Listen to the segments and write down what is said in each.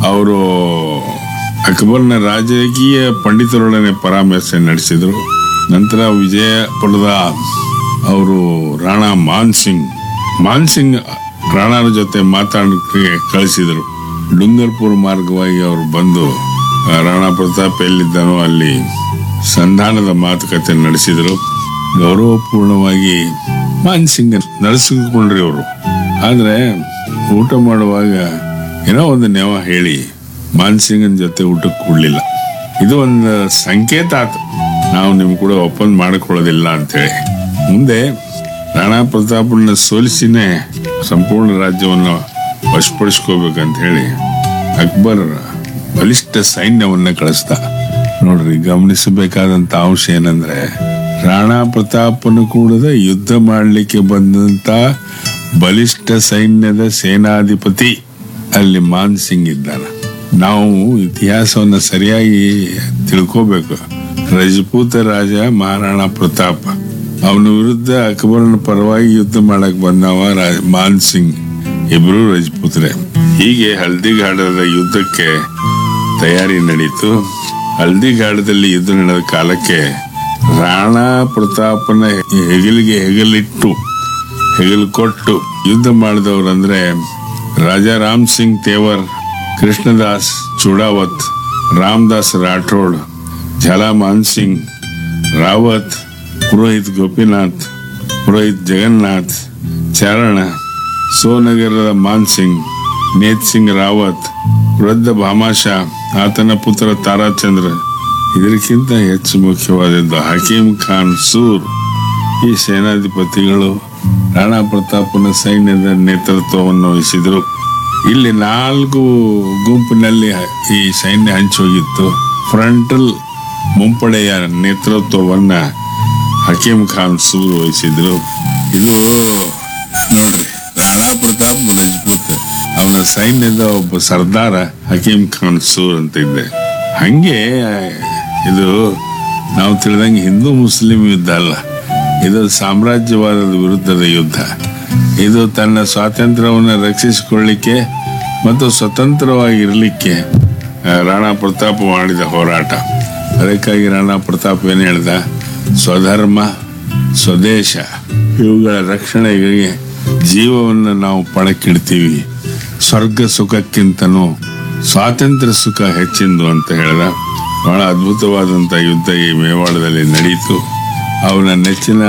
ಅವರು ಅಕ್ಬರ್ನ ರಾಜಕೀಯ ಪಂಡಿತರೊಡನೆ ಪರಾಮರ್ಶೆ ನಡೆಸಿದರು ನಂತರ ವಿಜಯಪುರದ ಅವರು ರಾಣಾ ಮಾನ್ ಸಿಂಗ್ ಮಾನ್ ಸಿಂಗ್ ರಾಣಾರ ಜೊತೆ ಮಾತಾಡಕ್ಕೆ ಕಳಿಸಿದರು ಡುಂಗರ್ಪುರ್ ಮಾರ್ಗವಾಗಿ ಅವರು ಬಂದು ಆ, ರಾಣಾ ಪ್ರತಾಪ್ ಎಲ್ಲಿದ್ದಾನೋ ಅಲ್ಲಿ ಸಂಧಾನದ ಮಾತುಕತೆ ನಡೆಸಿದರು ಗೌರವಪೂರ್ಣವಾಗಿ ಮಾನ್ ಸಿಂಗ್ ನಡೆಸಿಕೊಂಡ್ರಿ ಅವರು ಆದ್ರೆ ಊಟ ಮಾಡುವಾಗ ಏನೋ ಒಂದು ನೆವ ಹೇಳಿ ಮಾನ್ ಸಿಂಗನ್ ಜೊತೆ ಊಟಕ್ಕೆ ಕೂಡ್ಲಿಲ್ಲ ಇದು ಒಂದು ಸಂಕೇತ ಆತು ನಾವು ನಿಮ್ ಕೂಡ ಒಪ್ಪಂದ ಮಾಡಿಕೊಳ್ಳೋದಿಲ್ಲ ಅಂತೇಳಿ ಮುಂದೆ ರಾಣಾ ಪ್ರತಾಪನ ಸೋಲಿಸಿನೇ ಸಂಪೂರ್ಣ ರಾಜ್ಯವನ್ನು ವಶಪಡಿಸ್ಕೋಬೇಕಂತ ಹೇಳಿ ಅಕ್ಬರ್ ಬಲಿಷ್ಠ ಸೈನ್ಯವನ್ನ ಕಳಿಸ್ದ ನೋಡ್ರಿ ಗಮನಿಸಬೇಕಾದಂತ ಅಂಶ ಏನಂದ್ರೆ ರಾಣಾ ಪ್ರತಾಪನು ಕೂಡ ಯುದ್ಧ ಮಾಡಲಿಕ್ಕೆ ಬಂದಂತ ಬಲಿಷ್ಠ ಸೈನ್ಯದ ಸೇನಾಧಿಪತಿ ಅಲ್ಲಿ ಮಾನ್ ಸಿಂಗ್ ಇದ್ದಾನ ನಾವು ಇತಿಹಾಸವನ್ನ ಸರಿಯಾಗಿ ತಿಳ್ಕೋಬೇಕು ರಜಪೂತ ರಾಜ ಮಹಾರಾಣಾ ಪ್ರತಾಪ್ ಅವನ ವಿರುದ್ಧ ಅಕ್ಬರನ ಪರವಾಗಿ ಯುದ್ಧ ಮಾಡಕ್ ಬಂದವ ರಾ- ಮಾನ್ ಸಿಂಗ್ ಇಬ್ರು ರಜಪೂತ್ರೆ ಹೀಗೆ ಹಲ್ದಿಘಾಡದ ಯುದ್ಧಕ್ಕೆ ತಯಾರಿ ನಡೀತು ಹಲ್ದಿಘಾಡದಲ್ಲಿ ಯುದ್ಧ ನಡೆದ ಕಾಲಕ್ಕೆ ರಾಣಾ ಪ್ರತಾಪನ ಹೆಗಲಿಗೆ ಹೆಗಲಿಟ್ಟು ಹೆಗಲು ಕೊಟ್ಟು ಯುದ್ಧ ಮಾಡಿದವರಂದ್ರೆ ರಾಜಾ ರಾಮ್ ಸಿಂಗ್ ತೇವರ್ ಕೃಷ್ಣದಾಸ್ ಚೂಡಾವತ್ ರಾಮದಾಸ್ ರಾಠೋಡ್ ಝಲಾ ಮಾನ್ ಸಿಂಗ್ ರಾವತ್ ಪುರೋಹಿತ್ ಗೋಪಿನಾಥ್ ಪುರೋಹಿತ್ ಜಗನ್ನಾಥ್ ಚರಣ ಸೋನಗರದ ಮಾನ್ ಸಿಂಗ್ ನೇತ್ ಸಿಂಗ್ ರಾವತ್ ವೃದ್ಧ ಭಾಮಾಶಾ ಆತನ ಪುತ್ರ ತಾರಾಚಂದ್ರ ಇದಕ್ಕಿಂತ ಹೆಚ್ಚು ಮುಖ್ಯವಾದದ್ದು ಹಕೀಂ ಖಾನ್ ಸೂರ್ ಈ ಸೇನಾಧಿಪತಿಗಳು ರಾಣಾ ಪ್ರತಾಪನ ಸೈನ್ಯದ ನೇತೃತ್ವವನ್ನು ವಹಿಸಿದರು ಇಲ್ಲಿ ನಾಲ್ಕು ಗುಂಪಿನಲ್ಲಿ ಈ ಸೈನ್ಯ ಹಂಚೋಗಿತ್ತು ಫ್ರಂಟಲ್ ಮುಂಪಡೆಯ ನೇತೃತ್ವವನ್ನ ಹಕೀಂ ಖಾನ್ ಸೂರ್ ವಹಿಸಿದ್ರು ಇದು ನೋಡ್ರಿ ರಾಣಾ ಪ್ರತಾಪ್ ರಜಪೂತ್ ಅವನ ಸೈನ್ಯದ ಒಬ್ಬ ಸರ್ದಾರ ಹಕೀಂ ಖಾನ್ ಸೂರ್ ಅಂತ ಇದ್ದೆ ಹಂಗೆ ಇದು ನಾವು ತಿಳಿದಂಗೆ ಹಿಂದೂ ಮುಸ್ಲಿಂ ಯುದ್ಧ ಅಲ್ಲ ಇದು ಸಾಮ್ರಾಜ್ಯವಾದದ ವಿರುದ್ಧದ ಯುದ್ಧ ಇದು ತನ್ನ ಸ್ವಾತಂತ್ರ್ಯವನ್ನು ರಕ್ಷಿಸಿಕೊಳ್ಳಿಕ್ಕೆ ಮತ್ತು ಸ್ವತಂತ್ರವಾಗಿರಲಿಕ್ಕೆ ಆ, ರಾಣಾ ಪ್ರತಾಪ್ ಮಾಡಿದ ಹೋರಾಟ ಅದಕ್ಕಾಗಿ ರಾಣಾ ಪ್ರತಾಪ್ ಏನ್ ಹೇಳ್ದ ಸ್ವಧರ್ಮ ಸ್ವದೇಶ ಇವುಗಳ ರಕ್ಷಣೆಗೆ ಜೀವವನ್ನು ನಾವು ಪಣಕ್ಕಿಡ್ತೀವಿ ಸ್ವರ್ಗ ಸುಖಕ್ಕಿಂತನೂ ಸ್ವಾತಂತ್ರ್ಯ ಸುಖ ಹೆಚ್ಚಿಂದು ಅಂತ ಹೇಳ್ದ ಬಹಳ ಅದ್ಭುತವಾದಂತ ಯುದ್ಧ ಈ ಮೇವಾಡದಲ್ಲಿ ನಡೀತು ಅವನ ನೆಚ್ಚಿನ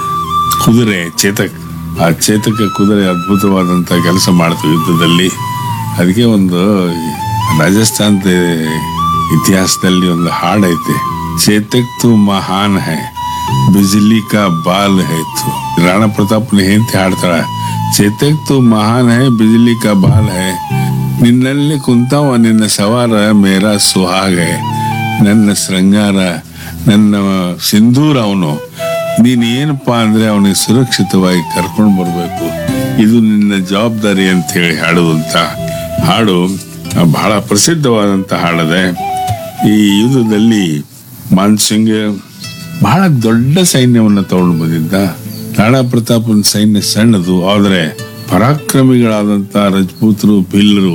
ಕುದುರೆ ಚೇತಕ್ ಆ ಚೇತಕ ಕುದುರೆ ಅದ್ಭುತವಾದಂತ ಕೆಲಸ ಮಾಡ್ತು ಯುದ್ಧದಲ್ಲಿ ಅದಕ್ಕೆ ಒಂದು ರಾಜಸ್ಥಾನದ ಇತಿಹಾಸದಲ್ಲಿ ಒಂದು ಹಾಡೈತೆ ಚೇತಕ್ ತು ಮಹಾನ್ ಹೈ ಬಿಜ್ಲಿ ಕಾ ಬಾಲ್ ಹೈ ತು ರಾಣಾ ಪ್ರತಾಪ್ನ ಹೆಂಡತಿ ಹಾಡ್ತಾಳ ಚೇತಕ್ ತು ಮಹಾನ್ ಹೈ ಬಿಜ್ಲಿ ಕಾ ಬಾಲ್ ಹೈ ನಿನ್ನಲ್ಲಿ ಕುಂತಾವ ನಿನ್ನ ಸವಾರ ಮೇರಾ ಸುಹಾಗ ಹೈ ನನ್ನ ಶೃಂಗಾರ ನನ್ನ ಸಿಂಧೂರ ಅವನು ನೀನ್ ಏನಪ್ಪಾ ಅಂದ್ರೆ ಅವನಿಗೆ ಸುರಕ್ಷಿತವಾಗಿ ಕರ್ಕೊಂಡು ಬರ್ಬೇಕು ಇದು ನಿನ್ನ ಜವಾಬ್ದಾರಿ ಅಂತ ಹೇಳಿ ಹಾಡುವಂತ ಹಾಡು ಆ, ಬಹಳ ಪ್ರಸಿದ್ಧವಾದಂತ ಹಾಡದೆ ಈ ಯುದ್ಧದಲ್ಲಿ ಮಾನ್ಸಿಂಗ್ ಬಹಳ ದೊಡ್ಡ ಸೈನ್ಯವನ್ನ ತಗೊಂಡು ಬಂದಿದ್ದ ರಾಣಾ ಪ್ರತಾಪನ ಸೈನ್ಯ ಸಣ್ಣದು ಆದ್ರೆ ಪರಾಕ್ರಮಿಗಳಾದಂತ ರಜಪೂತರು ಭಿಲ್ಲರು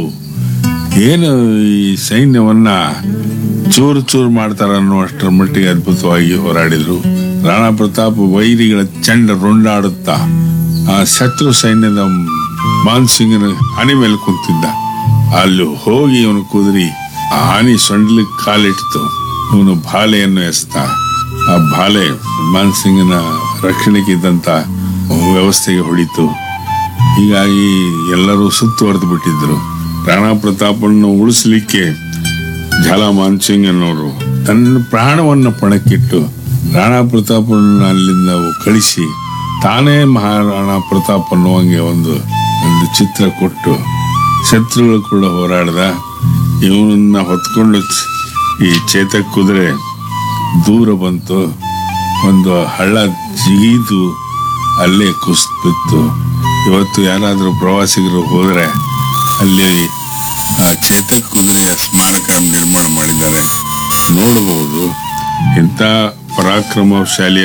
ಏನು ಈ ಸೈನ್ಯವನ್ನ ಚೂರು ಚೂರು ಮಾಡ್ತಾರ ಅನ್ನುವಷ್ಟರ ಮಟ್ಟಿಗೆ ಅದ್ಭುತವಾಗಿ ಹೋರಾಡಿದ್ರು ರಾಣಾ ಪ್ರತಾಪ್ ವೈರಿಗಳ ಚಂಡ ರುಂಡಾಡುತ್ತಾ ಆ ಶತ್ರು ಸೈನ್ಯದ ಮಾನ್ಸಿಂಗನ ಹಣಿ ಮೇಲೆ ಕುಂತಿದ್ದ ಅಲ್ಲಿ ಹೋಗಿ ಇವನು ಕುದುರಿ ಆ ಆನಿ ಸೊಂಡ್ಲಿಕ್ಕೆ ಕಾಲಿಟ್ಟಿತು ಇವನು ಬಾಲೆಯನ್ನು ಎಸ್ತ ಆ ಬಾಲೆ ಮಾನ್ಸಿಂಗನ ರಕ್ಷಣೆಗೆ ಇದ್ದಂತ ವ್ಯವಸ್ಥೆಗೆ ಹೊಡಿತು ಹೀಗಾಗಿ ಎಲ್ಲರೂ ಸುತ್ತುವರೆದು ಬಿಟ್ಟಿದ್ರು ರಾಣಾ ಪ್ರತಾಪನ್ನು ಉಳಿಸಲಿಕ್ಕೆ ಝಾಲ ಮಾನ್ಸಿಂಗ್ ಅನ್ನೋರು ತನ್ನ ಪ್ರಾಣವನ್ನ ಪಣಕ್ಕಿಟ್ಟು ರಾಣಾ ಪ್ರತಾಪನ್ನ ಅಲ್ಲಿಂದ ಕಳಿಸಿ ತಾನೇ ಮಹಾರಾಣಾ ಪ್ರತಾಪ್ ಅನ್ನುವಂಗೆ ಒಂದು ಒಂದು ಚಿತ್ರ ಕೊಟ್ಟು ಶತ್ರುಗಳು ಕೂಡ ಹೋರಾಡ್ದ ಇವನನ್ನ ಹೊತ್ಕೊಂಡು ಚ- ಈ ಚೇತಕ್ ಕುದುರೆ ದೂರ ಬಂತು ಒಂದು ಹಳ್ಳ ಜಿಗಿದು ಅಲ್ಲೇ ಕುಸಿತು ಇವತ್ತು ಯಾರಾದರೂ ಪ್ರವಾಸಿಗರು ಹೋದರೆ ಅಲ್ಲಿ ಆ ಚೇತಕ್ ಕುದುರೆಯ ಸ್ಮಾರಕ ನಿರ್ಮಾಣ ಮಾಡಿದ್ದಾರೆ ನೋಡಬಹುದು ಇಂಥ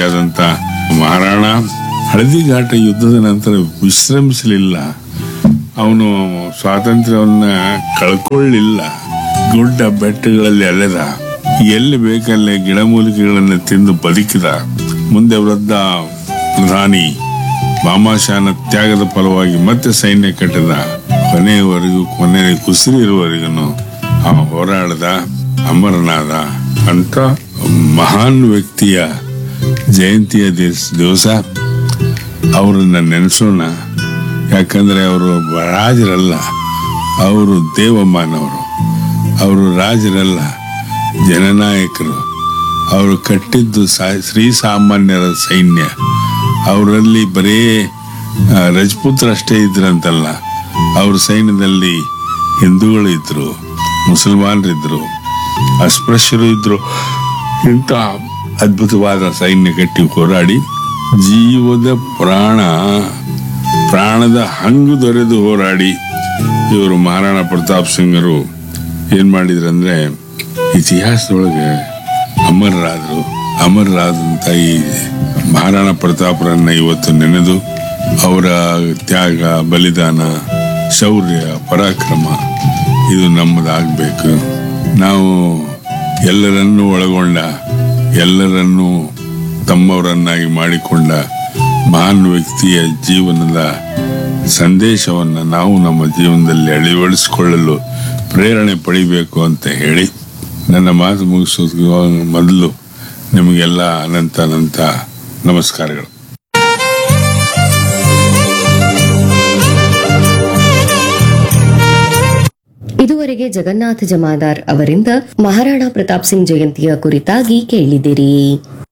ಪರಾಕ್ರಮಶಾಲಿಯಾದಂಥ ಮಹಾರಾಣ ಹಳದಿಘಾಟ ಯುದ್ಧದ ನಂತರ ವಿಶ್ರಮಿಸಲಿಲ್ಲ ಅವನು ಸ್ವಾತಂತ್ರ್ಯವನ್ನ ಕಳ್ಕೊಳ್ಳಿಲ್ಲ ಗುಡ್ಡ ಬೆಟ್ಟಗಳಲ್ಲಿ ಅಲೆದ ಎಲ್ಲಿ ಬೇಕಲ್ಲಿ ಗಿಡಮೂಲಿಕೆಗಳನ್ನು ತಿಂದು ಬದುಕಿದ ಮುಂದೆ ವೃದ್ಧ ರಾಣಿ ಮಾಮಾಶಾನ ತ್ಯಾಗದ ಫಲವಾಗಿ ಮತ್ತೆ ಸೈನ್ಯ ಕಟ್ಟಿದ ಕೊನೆಯವರೆಗೂ ಕೊನೆ ಉಸಿರಿರುವವರೆಗೂ ಅವ ಹೋರಾಡದ ಅಮರನಾದ ಅಂತ ಮಹಾನ್ ವ್ಯಕ್ತಿಯ ಜಯಂತಿಯ ದಿವಸ ದಿವಸ ಅವರನ್ನ ನೆನೆಸೋಣ ಯಾಕಂದ್ರೆ ಅವರು ರಾಜರಲ್ಲ ಅವರು ದೇವಮಾನವರು ಅವರು ರಾಜರಲ್ಲ ಜನನಾಯಕರು ಅವರು ಕಟ್ಟಿದ್ದು ಸಾ- ಶ್ರೀ ಸಾಮಾನ್ಯರ ಸೈನ್ಯ ಅವರಲ್ಲಿ ಬರೇ ಆ, ರಜಪೂತ್ರಷ್ಟೇ ಇದ್ರಂತಲ್ಲ ಅವ್ರ ಸೈನ್ಯದಲ್ಲಿ ಹಿಂದೂಗಳು ಇದ್ರು ಮುಸಲ್ಮಾನರಿದ್ರು ಅಸ್ಪೃಶ್ಯರು ಇದ್ರು ಇಂಥ ಅದ್ಭುತವಾದ ಸೈನ್ಯ ಕಟ್ಟಿ ಹೋರಾಡಿ ಜೀವದ ಪ್ರಾಣ ಪ್ರಾಣದ ಹಂಗು ದೊರೆದು ಹೋರಾಡಿ ಇವರು ಮಹಾರಾಣಾ ಪ್ರತಾಪ್ ಸಿಂಗರು ಏನ್ ಮಾಡಿದ್ರಂದ್ರೆ ಇತಿಹಾಸದೊಳಗೆ ಅಮರರಾದರು ಅಮರರಾದಂತ ಈ ಮಹಾರಾಣಾ ಪ್ರತಾಪರನ್ನ ಇವತ್ತು ನೆನೆದು ಅವರ ತ್ಯಾಗ ಬಲಿದಾನ ಶೌರ್ಯ ಪರಾಕ್ರಮ ಇದು ನಮ್ಮದಾಗಬೇಕು ನಾವು ಎಲ್ಲರನ್ನೂ ಒಳಗೊಂಡ ಎಲ್ಲರನ್ನೂ ತಮ್ಮವರನ್ನಾಗಿ ಮಾಡಿಕೊಂಡ ಮಹಾನ್ ವ್ಯಕ್ತಿಯ ಜೀವನದ ಸಂದೇಶವನ್ನು ನಾವು ನಮ್ಮ ಜೀವನದಲ್ಲಿ ಅಳವಡಿಸಿಕೊಳ್ಳಲು ಪ್ರೇರಣೆ ಪಡಿಬೇಕು ಅಂತ ಹೇಳಿ ನನ್ನ ಮಾತು ಮುಗಿಸೋದು ಮೊದಲು ನಿಮಗೆಲ್ಲ ಅನಂತ ಅನಂತ ನಮಸ್ಕಾರಗಳು ಇದುವರೆಗೆ ಜಗನ್ನಾಥ ಜಮಾದಾರ್ ಅವರಿಂದ ಮಹಾರಾಣಾ ಪ್ರತಾಪ್ ಸಿಂಗ್ ಜಯಂತಿಯ ಕುರಿತಾಗಿ ಕೇಳಿದಿರಿ